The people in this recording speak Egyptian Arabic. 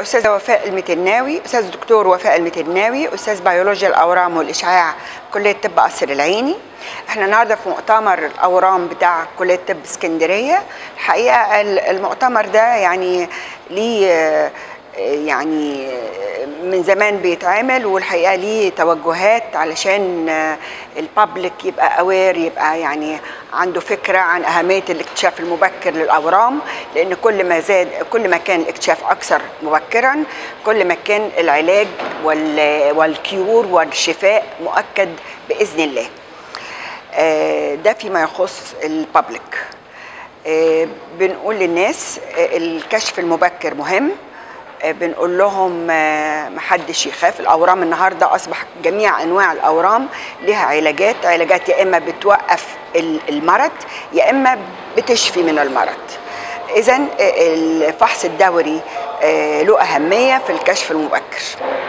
استاذه وفاء المتناوي استاذ دكتور وفاء المتناوي استاذ بيولوجيا الاورام والاشعاع كليه طب قصر العيني احنا النهارده في مؤتمر الاورام بتاع كليه طب اسكندريه الحقيقه المؤتمر ده يعني ليه يعني من زمان بيتعمل والحقيقه ليه توجهات علشان البابليك يبقى اوير يبقى يعني عنده فكره عن اهميه الاكتشاف المبكر للاورام لان كل ما زاد كل ما كان الاكتشاف اكثر مبكرا كل ما كان العلاج والكيور والشفاء مؤكد باذن الله ده فيما يخص البابليك بنقول للناس الكشف المبكر مهم بنقول لهم محدش يخاف الاورام النهارده اصبح جميع انواع الاورام لها علاجات علاجات يا اما بتوقف المرض يا اما بتشفي من المرض اذا الفحص الدوري له اهميه في الكشف المبكر